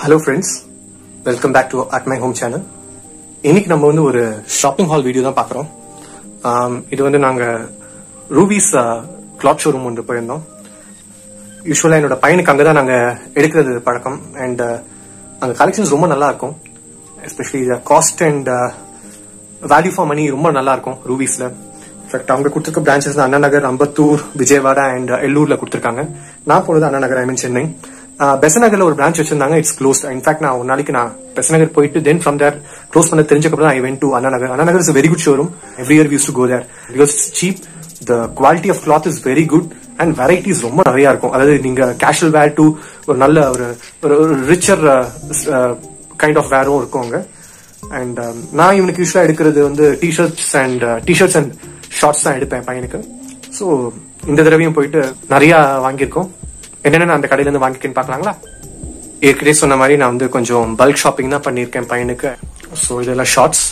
Hello friends welcome back to at my home channel இன்னைக்கு நம்ம வந்து ஒரு ஷாப்பிங் ஹால் வீடியோ தான் பார்க்குறோம் இது வந்து நாங்கள் ரூபீஸ் கிளாத் ஷோரூம் ஒன்று போயிருந்தோம் யூஸ்வலாக என்னோட பையனுக்கு அங்கே தான் நாங்கள் எடுக்கிறது பழக்கம் அண்ட் அங்கே கலெக்ஷன்ஸ் ரொம்ப நல்லா இருக்கும் especially cost and value for money ரொம்ப நல்லா இருக்கும் ரூபீஸில் இன்ஃபேக்ட் அவங்க கொடுத்துருக்க பிரான்ச்சஸ் தான் அண்ணா நகர் அம்பத்தூர் விஜயவாடா அண்ட் எல்லூர்ல கொடுத்துருக்காங்க நான் போனது அண்ணா நகர் ஐ மீன் சென்னை பெசநகர்ல ஒரு பிரான்ச் வச்சிருந்தாங்க இட்ஸ் க்ளோஸ் இன்ஃபேக்ட் நான் ஒரு நாளைக்கு நான் பெசநகர் போயிட்டு தென் ஃப்ரம் தேர் க்ளோஸ் பண்ண தெரிஞ்சக்கப்புறம் I went to Anna Nagar Anna Nagar is very good showroom every year use to go there because cheap the quality of cloth is very good and varieties ரொம்ப நிறைய இருக்கும் அதாவது நீங்க கேஷுவல் வேர் டு ஒரு நல்ல ஒரு ஒரு ரிச்சர் கைண்ட் ஆஃப் வேரும் இருக்கும் அங்க அண்ட் நான் இவனுக்கு யூஸ்வலா எடுக்கிறது வந்து T-shirts and T-shirts and shorts தான் எடுப்பேன் பையனுக்கு ஸோ இந்த தடவையும் போயிட்டு நிறைய வாங்கியிருக்கோம் என்னென்ன அந்த கடையில இருந்து வாங்கிக்கன்னு பார்க்கலாங்களா ஏற்கனவே சொன்ன மாதிரி நான் வந்து கொஞ்சம் பல்க் ஷாப்பிங் தான் பண்ணியிருக்கேன் பையனுக்கு ஸோ இதெல்லாம் ஷார்ட்ஸ்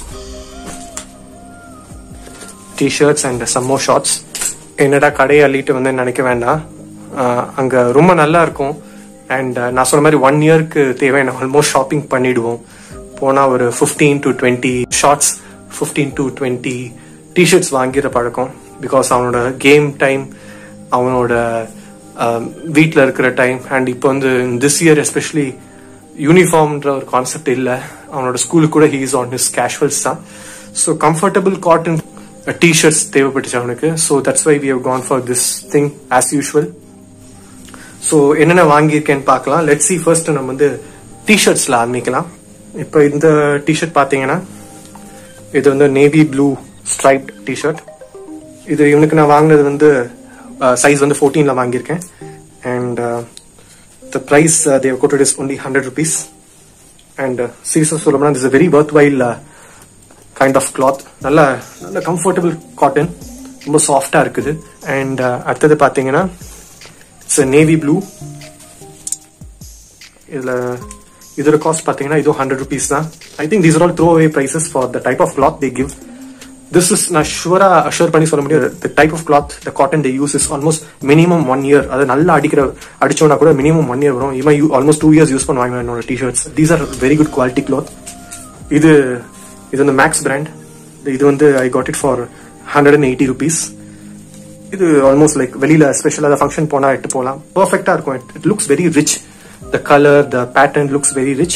டிஷர்ட்ஸ் அண்ட் சம்மோ ஷார்ட்ஸ் என்னடா கடையை அள்ளிட்டு வந்து நினைக்க வேண்டாம் அங்க ரொம்ப நல்லா இருக்கும் அண்ட் நான் சொன்ன மாதிரி ஒன் இயர்க்கு தேவையான ஆல்மோஸ்ட் ஷாப்பிங் பண்ணிடுவோம் போனா ஒரு fifteen to twenty shorts fifteen to twenty t shirts வாங்கிற பழக்கம் பிகாஸ் அவனோட கேம் டைம் அவனோட வீட்டில் இருக்கிற டைம் அண்ட் இப்போ வந்து திஸ் இயர் எஸ்பெஷலி யூனிஃபார்ம்ன்ற ஒரு கான்செப்ட் இல்லை அவனோட ஸ்கூலுக்கு கூட ஹீஸ் ஆன் ஹிஸ் கேஷுவல்ஸ் தான் ஸோ கம்ஃபர்டபுள் காட்டன் டிஷர்ட்ஸ் தேவைப்பட்டுச்சு அவனுக்கு so that's why we have gone for this thing as usual so என்னென்ன வாங்கியிருக்கேன்னு பார்க்கலாம் லெட் சி ஃபர்ஸ்ட் நம்ம வந்து டிஷர்ட்ஸ்ல ஆரம்பிக்கலாம் இப்போ இந்த டிஷர்ட் பார்த்தீங்கன்னா இது வந்து நேவி ப்ளூ ஸ்ட்ரைப்ட் டிஷர்ட் இது இவனுக்கு நான் வாங்கினது வந்து சைஸ் வந்து ஃபோர்டீன்ல வாங்கியிருக்கேன் and the price they've quoted is only hundred rupees and சீரியஸாக சொல்லணும்னா is very worthwhile kind of cloth நல்ல நல்ல கம்ஃபர்டபுள் காட்டன் ரொம்ப சாஃப்டா இருக்குது அண்ட் அடுத்தது பார்த்தீங்கன்னா இட்ஸ் நேவி ப்ளூ இதில் இதோட காஸ்ட் பார்த்தீங்கன்னா இதுவும் ஹண்ட்ரட் ருபீஸ் தான் I think these are all throw away prices for the type of cloth they give this is நான் ஷுவரா அஷூர் பண்ணி சொல்ல முடியாது the type of cloth the cotton they use is almost minimum one year அது நல்லா அடிக்கிற அடிச்சோம்னா கூட minimum one year வரும் இவன் you almost two years use பண்ணுவாங்க என்னோட t shirts these are very good quality cloth இது இது வந்து மேக்ஸ் பிராண்ட் இது வந்து I got it for hundred and eighty rupees இது ஆல்மோஸ்ட் லைக் வெளியில ஸ்பெஷலாக ஃபங்க்ஷன் போனா எட்டு போகலாம் பர்ஃபெக்டா இருக்கும் it looks very rich the colour the pattern looks very rich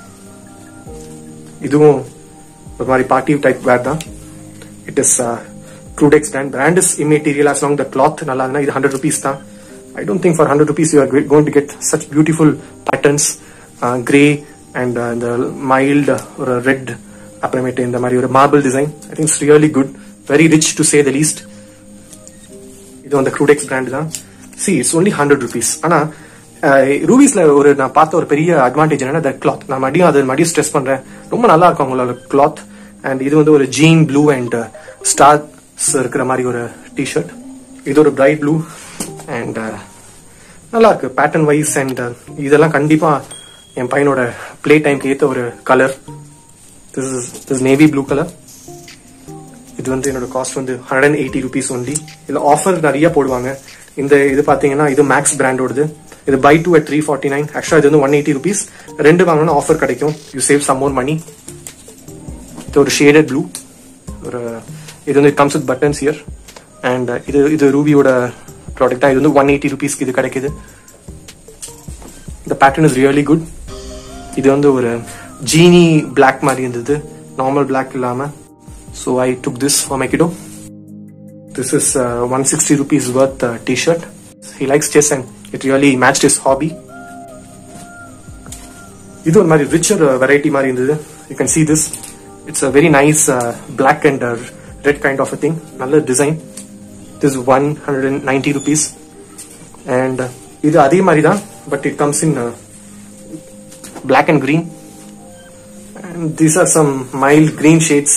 இதுவும் ஒரு மாதிரி பார்ட்டி டைப் வேர் தான் it is Crudex brand brand is immaterial as long the cloth நல்லா இருந்தா இது ஹண்ட்ரட் ருபீஸ் தான் I don't think for hundred rupees you are going to get such beautiful patterns grey and இந்த mild ஒரு red அப்புறமேட்டு இந்த மாதிரி ஒரு marble design I think really good very rich to say the least இது வந்து Crudex brand தான் see it's only hundred rupees ஆனா ரூபீஸ்ல ஒரு நான் பார்த்த ஒரு பெரிய அட்வான்டேஜ் என்னன்னா கிளாத் நான் மடியும் அது மடியும் ஸ்ட்ரெஸ் பண்றேன் ரொம்ப நல்லா இருக்கும் அவங்களோட கிளாத் அண்ட் இது வந்து ஒரு ஜீன் ப்ளூ அண்ட் ஸ்டார்ஸ் இருக்கிற மாதிரி ஒரு டிஷர்ட் இது ஒரு பிரைட் ப்ளூ அண்ட் நல்லா இருக்கு பேட்டர்ன் வைஸ் அண்ட் இதெல்லாம் கண்டிப்பா என் பையனோட பிளே டைம்க்கு ஏற்ற ஒரு colour this is this navy blue colour இது வந்து என்னோட காஸ்ட் வந்து hundred and eighty rupees only இதுல ஆஃபர் நிறைய போடுவாங்க இந்த இது பாத்தீங்கன்னா இது மேக்ஸ் பிராண்டோடது இது buy two at three forty nine ஆக்சுவலா இது வந்து ஒன் எயிட்டி ருபீஸ் ரெண்டு வாங்கினா ஆஃபர் கிடைக்கும் you save some more money இது ஒரு ஷேடட் ப்ளூ ஒரு இது வந்து comes with buttons here and இது இது ரூபியோட ப்ராடக்ட் தான் இது வந்து ஒன் எயிட்டி ருபீஸ்க்கு இது கிடைக்குது இந்த பேட்டர்ன் இஸ் ரியலி குட் இது வந்து ஒரு ஜீனி பிளாக் மாதிரி இருந்தது நார்மல் பிளாக் இல்லாம so I took this for my kiddo this is one sixty rupees worth T shirt he likes chess and it really match is hobby இது ஒரு மாதிரி ரிச்சர் வெரைட்டி மாதிரி இருந்தது you can see this it's a very nice black and red kind of a thing நல்ல design this one hundred and ninety rupees and இது அதே மாதிரி தான் but it comes in black and green and these are some mild green shades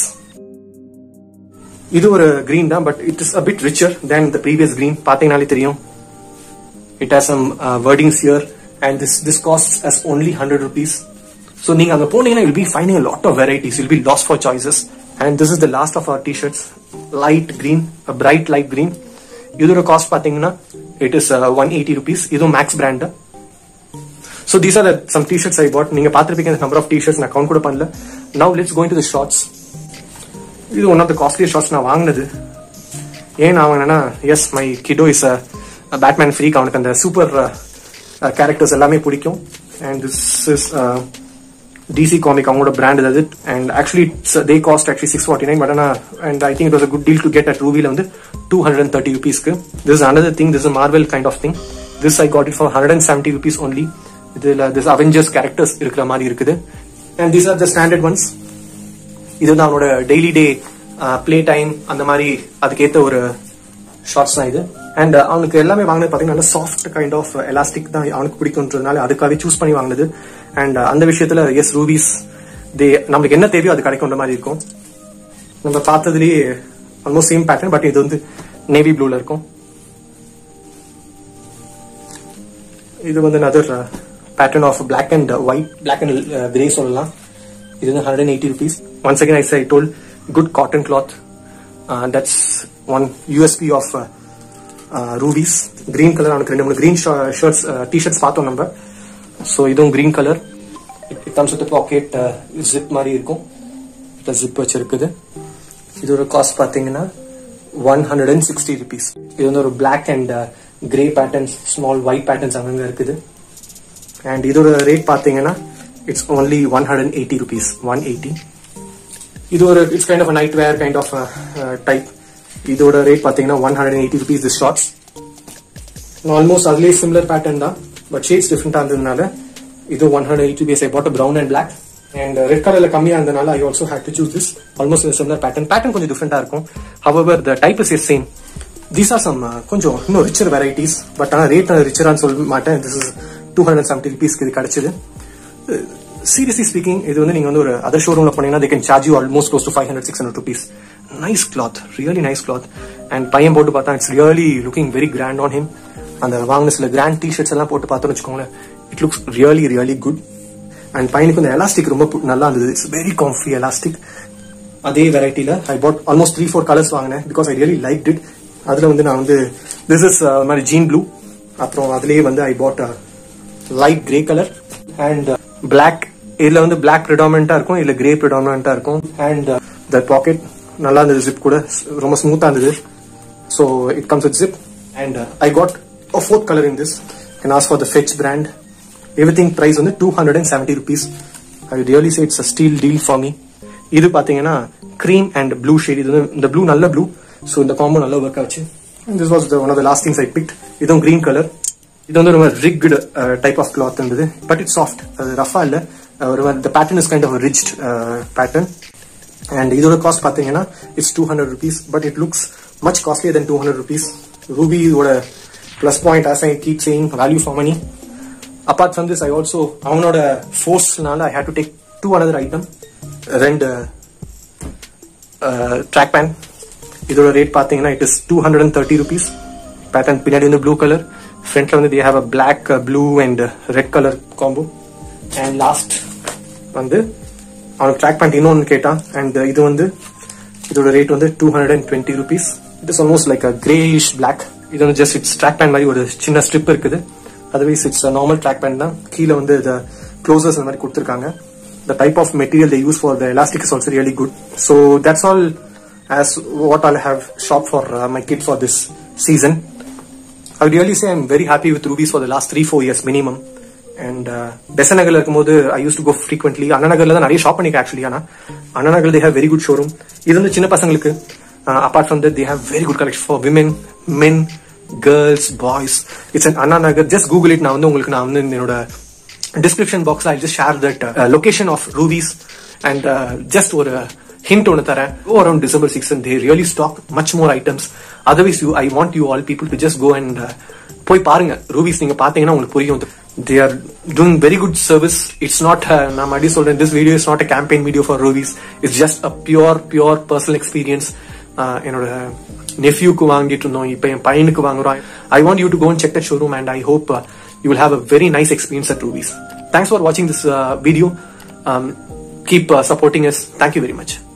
இது ஒரு green தான் but it is a bit richer than the previous green பார்த்தீங்கனாலே தெரியும் it has some wordings here and this this cost as only hundred rupees so நீங்க அங்க போனீங்கன்னா will be ஃபைனிங் lot of varieties will be lots for choices and this is the last of our T shirts light green bright light green இதோட cost பாத்தீங்கன்னா it is one eighty rupees இதுவும் Max brand so these are some t shirts I bought நீங்க பார்த்துருப்பீங்க இந்த number of t shirts நான் count கூட பண்ணல now let's going to the shorts இது one of the costly shorts நான் வாங்கினது ஏன் நான் வாங்கினேன்னா as my kiddo is a Batman freak அவனுக்கு அந்த சூப்பர் கேரக்டர்ஸ் எல்லாமே பிடிக்கும் and this is DC comic அவங்களோட பிராண்ட் அது and actually they cost actually six forty nine but ஆனால் and I think it was a good deal to get at ரூவில வந்து two hundred and thirty ருபீஸ்க்கு this another thing this Marvel kind of thing this I got it for hundred and seventy rupees only இதுல this Avengers characters இருக்கிற மாதிரி இருக்குது and these are the standard ones இது வந்து அவனோட daily day play time அந்த மாதிரி அதுக்கேற்ற ஒரு ஷார்ட்ஸ் தான் இது அண்ட் அவனுக்கு எல்லாமே வாங்கினது பார்த்தீங்கன்னா நல்ல சாஃப்ட் கைண்ட் ஆஃப் எலாஸ்டிக் தான் அவனுக்கு பிடிக்கும்ன்றதுனால அதுக்காகவே சூஸ் பண்ணி வாங்கினது அண்ட் அந்த விஷயத்துல எஸ் ரூபீஸ் தே நம்மளுக்கு என்ன தேவையோ அது கிடைக்கும்ன்ற மாதிரி இருக்கும் நம்ம பார்த்ததுலேயே ஆல்மோஸ்ட் சேம் பேட்டர்ன் பட் இது வந்து நேவி ப்ளூல இருக்கும் இது வந்து other pattern of black and white black and grey சொல்லலாம் இது வந்து hundred eighty rupees once again I say told good cotton cloth that's one USP of rupees green colour அவனுக்கு ரெண்டு மூணு கிரீன் ஷர்ட்ஸ் டிஷர்ட்ஸ் பார்த்தோம் நம்ம ஸோ இதுவும் green colour it comes with pocket zip மாதிரி இருக்கும் ஜிப் வச்சிருக்குது இதோட காஸ்ட் பார்த்தீங்கன்னா one hundred and sixty rupees இது வந்து ஒரு black and grey patterns small white patterns அங்கங்க இருக்குது அண்ட் இதோட ரேட் பார்த்தீங்கன்னா it's only one hundred eighty rupees one eighty இது ஒரு it's kind of night wear kind of type இதோட ரேட் பார்த்தீங்கன்னா one hundred eighty rupees the shorts almost அதுலேயே similar pattern தான் பட் ஷேட்ஸ் டிஃப்ரெண்டாக இருந்ததுனால இது one hundred eighty rupees I bought brown and black and red கலர்ல கம்மியாக இருந்தனால I also had to choose this almost similar pattern pattern கொஞ்சம் டிஃப்ரெண்டாக இருக்கும் our the type is is same these are some கொஞ்சம் இன்னும் ரிச்சர் வெரைட்டிஸ் பட் ஆனால் rate ரிச்சரான்னு சொல்ல மாட்டேன் this is two hundred seventy ருபீஸ்க்கு இது கிடைச்சது சீரியஸ்லி ஸ்பீக்கிங் இது வந்து நீங்க வந்து ஒரு அதர் ஷோரூம்ல போனீங்கன்னா they can charge you almost close to five hundred six hundred rupees nice cloth really nice cloth and பையன் போட்டு பார்த்தா it's really looking very grand on him அந்த வாங்கின சில கிராண்ட் டிஷர்ட்ஸ் எல்லாம் போட்டு பார்த்தோம்னு வச்சுக்கோங்களேன் it looks really really good and பையனுக்கு இந்த எலாஸ்டிக் ரொம்ப பு- நல்லா இருந்தது இட்ஸ் வெரி காம்ஃபி எலாஸ்டிக் அதே வெரைட்டில I bought almost three four colours வாங்கினேன் because I really like it அதுல வந்து நான் வந்து திஸ் இஸ் மாதிரி ஜீன் ப்ளூ அப்புறம் அதுலயே வந்து I bought light grey colour and black இதுல வந்து பிளாக் ப்ரிடாமினா இருக்கும் இல்ல கிரே ப்ரிடாமினா இருக்கும் அண்ட் த பாக்கெட் நல்லா இருந்தது ஜிப் கூட ரொம்ப ஸ்மூத்தா இருந்தது so it comes with zip and I got a fourth color in this can ask for the fetch brand everything price வந்து two hundred and seventy rupees I really say it's a steal deal for me இது பாத்தீங்கன்னா cream and blue shade இது வந்து இந்த blue நல்ல blue so இந்த combo நல்லா work ஆச்சு this was one of the last things I picked இதுவும் கிரீன் கலர் இது வந்து ரொம்ப ரிக்டு டைப் ஆஃப் கிளாத் இருந்தது பட் இட் சாஃப்ட் அது ரஃபா இல்ல அஹ் ஒரு the pattern is kind of rich pattern and இதோட காஸ்ட் பாத்தீங்கன்னா it's two hundred rupees but it looks much costlier than two hundred rupees ரூபியோட plus point as I keep saying value for money apart from this I also அவனோட ஃபோர்ஸ்னால I had to take two another item ரெண்டு track pant இதோட rate பாத்தீங்கன்னா it is two hundred and thirty rupees pattern பின்னாடி வந்து blue colour ஃப்ரண்ட்ல வந்து they have a black blue and red colour combo and last வந்து அவனுக்கு track pant இன்னொன்று கேட்டான் அண்ட் இது வந்து இதோட ரேட் வந்து two hundred and twenty rupees it is almost like a greyish black இது வந்து ஜஸ்ட் இட்ஸ் ட்ராக் பேண்ட் மாதிரி ஒரு சின்ன ஸ்ட்ரிப் இருக்குது otherwise it's normal track pant தான் கீழே வந்து இந்த க்ளோசர்ஸ் அந்த மாதிரி கொடுத்துருக்காங்க the type of material they use for the elastic is also really good. So that's all as what I'll have shopped for uh, my kid for this season. I would really say I'm very happy with Rubies for the last three, four years minimum. And பெசநகர்ல இருக்கும்போது I use to go frequently அண்ணநகர்ல தான் நிறைய shop பண்ணிக்க actually ஆனா Anna Nagar they have very good showroom இது வந்து சின்ன பசங்களுக்கு apart from that they have very good collection for women men girls boys it's in Anna Nagar just Google it நான் வந்து உங்களுக்கு நான் வந்து என்னோட டிஸ்கிரிப்ஷன் பாக்ஸ்ல I just share that location of rupees and just ஒரு ஹிண்ட் ஒன்று தரேன் கோ around December six they really stock much more items otherwise you I want you all people to just go and போய் பாருங்க rupees நீங்க பாத்தீங்கன்னா உங்களுக்கு புரியும் they are doing very good service it's not நான் மறுபடியும் சொல்றேன் this video is not a campaign video for rupees it's just a pure pure personal experience என்னோட நெஃப்யூக்கு வாங்கிட்டு இருந்தோம் இப்போ என் பையனுக்கு வாங்குறோம் I want you to go and check the showroom and I hope you will have a very nice experience at Rubies. Thanks for watching this uh, video. Um, keep uh, supporting us. Thank you very much.